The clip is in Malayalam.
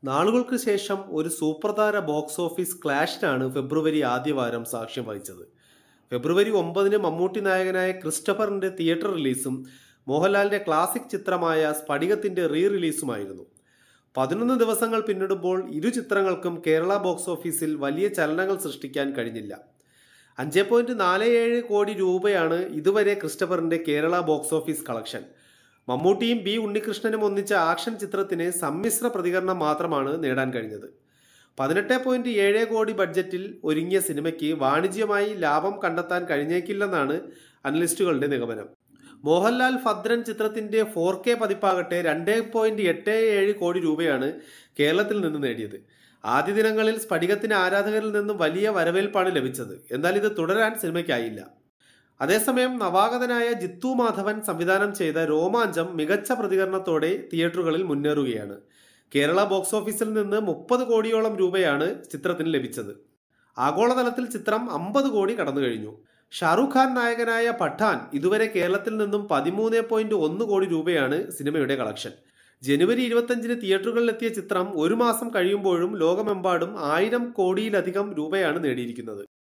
നാളുകൾക്ക് ശേഷം ഒരു സൂപ്രധാന ബോക്സ് ഓഫീസ് ക്ലാഷിനാണ് ഫെബ്രുവരി ആദ്യവാരം സാക്ഷ്യം വഹിച്ചത് ഫെബ്രുവരി ഒമ്പതിന് മമ്മൂട്ടി നായകനായ ക്രിസ്റ്റഫറിന്റെ തിയേറ്റർ റിലീസും മോഹൻലാലിന്റെ ക്ലാസിക് ചിത്രമായ സ്ഫടികത്തിന്റെ റീ റിലീസുമായിരുന്നു പതിനൊന്ന് ദിവസങ്ങൾ പിന്നിടുമ്പോൾ ഇരു ചിത്രങ്ങൾക്കും കേരള ബോക്സ് ഓഫീസിൽ വലിയ ചലനങ്ങൾ സൃഷ്ടിക്കാൻ കഴിഞ്ഞില്ല അഞ്ച് പോയിന്റ് നാല് ഏഴ് കോടി രൂപയാണ് ഇതുവരെ ക്രിസ്റ്റഫറിന്റെ കേരള ബോക്സ് ഓഫീസ് കളക്ഷൻ മമ്മൂട്ടിയും ബി ഉണ്ണികൃഷ്ണനും ഒന്നിച്ച ആക്ഷൻ ചിത്രത്തിന് സമ്മിശ്ര പ്രതികരണം മാത്രമാണ് നേടാൻ കഴിഞ്ഞത് പതിനെട്ട് പോയിന്റ് ഏഴ് കോടി ബഡ്ജറ്റിൽ ഒരുങ്ങിയ സിനിമയ്ക്ക് വാണിജ്യമായി ലാഭം കണ്ടെത്താൻ കഴിഞ്ഞേക്കില്ലെന്നാണ് അനലിസ്റ്റുകളുടെ നിഗമനം മോഹൻലാൽ ഭദ്രൻ ചിത്രത്തിന്റെ ഫോർ കെ പതിപ്പാകട്ടെ രണ്ട് പോയിന്റ് എട്ട് ഏഴ് കോടി രൂപയാണ് കേരളത്തിൽ നിന്ന് നേടിയത് ആദ്യ ദിനങ്ങളിൽ സ്ഫടികത്തിന് ആരാധകരിൽ നിന്നും വലിയ വരവേൽപ്പാണ് ലഭിച്ചത് എന്നാൽ ഇത് തുടരാൻ സിനിമയ്ക്കായില്ല അതേസമയം നവാഗതനായ ജിത്തു മാധവൻ സംവിധാനം ചെയ്ത രോമാഞ്ചം മികച്ച പ്രതികരണത്തോടെ തിയേറ്ററുകളിൽ മുന്നേറുകയാണ് കേരള ബോക്സ് ഓഫീസിൽ നിന്ന് മുപ്പത് കോടിയോളം രൂപയാണ് ചിത്രത്തിന് ലഭിച്ചത് ആഗോളതലത്തിൽ ചിത്രം അമ്പത് കോടി കടന്നു കഴിഞ്ഞു ഷാറുഖ് ഖാൻ നായകനായ പഠാൻ ഇതുവരെ കേരളത്തിൽ നിന്നും പതിമൂന്ന് പോയിന്റ് ഒന്ന് കോടി രൂപയാണ് സിനിമയുടെ കളക്ഷൻ ജനുവരി ഇരുപത്തഞ്ചിന് തിയേറ്ററുകളിലെത്തിയ ചിത്രം ഒരു മാസം കഴിയുമ്പോഴും ലോകമെമ്പാടും ആയിരം കോടിയിലധികം രൂപയാണ് നേടിയിരിക്കുന്നത്